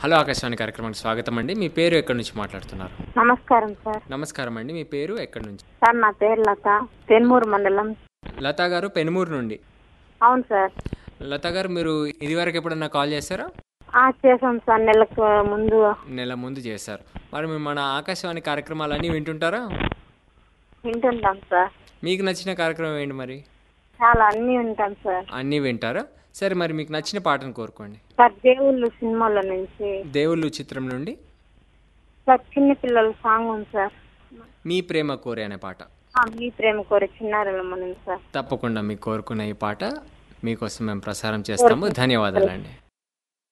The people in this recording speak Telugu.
హలో ఆకాశవాణి కార్యక్రమానికి స్వాగతం అండి మీ పేరు ఎక్కడి నుంచి మాట్లాడుతున్నారు నమస్కారం సార్ నమస్కారం అండి మీ పేరు ఎక్కడి నుంచి సార్ నా పేరు లత పెన్మూరు మండలం లతా గారు పెనుమూరు నుండి అవును సార్ లతా గారు మీరు ఇదివరకు ఎప్పుడన్నా కాల్ చేశారా ఆ, చేసాం సార్ నెలకు ముందు నెల ముందు చేశారు మరి మీరు మన ఆకాశవాణి కార్యక్రమాలన్నీ వింటుంటారా వింటుంటాం సార్ మీకు నచ్చిన కార్యక్రమం ఏంటి మరి చాలా అన్నీ ఉంటాం సార్ అన్నీ వింటారా సరే మరి మీకు నచ్చిన పాటను కోరుకోండి సార్ దేవుళ్ళు సినిమాల నుంచి దేవుళ్ళు చిత్రం నుండి సార్ చిన్న పిల్లల సాంగ్ ఉంది సార్ మీ ప్రేమ కోరే అనే పాట ఆ, మీ ప్రేమ కోరి చిన్నారలమ్మని సార్ తప్పకుండా మీకు కోరుకున్న ఈ పాట మీకోసం మేము ప్రసారం చేస్తాము ధన్యవాదాలండి